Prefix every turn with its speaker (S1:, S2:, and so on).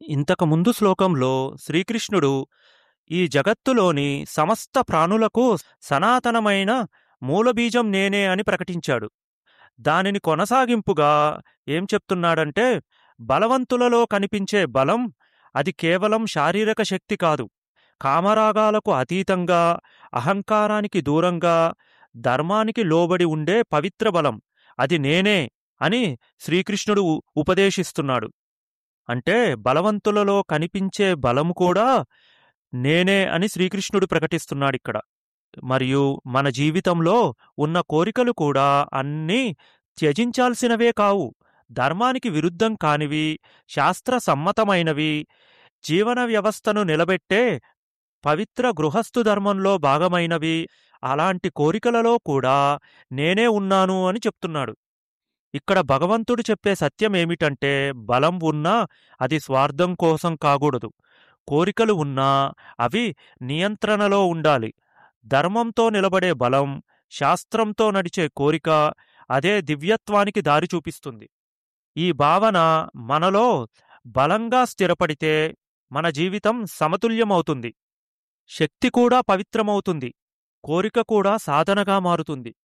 S1: ఇంతకు ముందు శ్లోకంలో శ్రీకృష్ణుడు ఈ జగత్తులోని సమస్త ప్రాణులకు సనాతనమైన మూలబీజం నేనే అని ప్రకటించాడు దానిని కొనసాగింపుగా ఏం చెప్తున్నాడంటే బలవంతులలో కనిపించే బలం అది కేవలం శారీరక శక్తి కాదు కామరాగాలకు అతీతంగా అహంకారానికి దూరంగా ధర్మానికి లోబడి ఉండే పవిత్ర బలం అది నేనే అని శ్రీకృష్ణుడు ఉపదేశిస్తున్నాడు అంటే బలవంతులలో కనిపించే బలము కూడా నేనే అని శ్రీకృష్ణుడు ప్రకటిస్తున్నాడిక్కడ మరియు మన జీవితంలో ఉన్న కోరికలు కూడా అన్నీ త్యజించాల్సినవే కావు ధర్మానికి విరుద్ధం కానివి శాస్త్ర సమ్మతమైనవి జీవన వ్యవస్థను నిలబెట్టే పవిత్ర గృహస్థు ధర్మంలో భాగమైనవి అలాంటి కోరికలలో కూడా నేనే ఉన్నాను అని చెప్తున్నాడు ఇక్కడ భగవంతుడు చెప్పే సత్యం ఏమిటంటే బలం ఉన్నా అది స్వార్థం కోసం కాకూడదు కోరికలు ఉన్నా అవి నియంత్రణలో ఉండాలి ధర్మంతో నిలబడే బలం శాస్త్రంతో నడిచే కోరిక అదే దివ్యత్వానికి దారి చూపిస్తుంది ఈ భావన మనలో బలంగా స్థిరపడితే మన జీవితం సమతుల్యమవుతుంది శక్తి కూడా పవిత్రమవుతుంది కోరిక కూడా సాధనగా మారుతుంది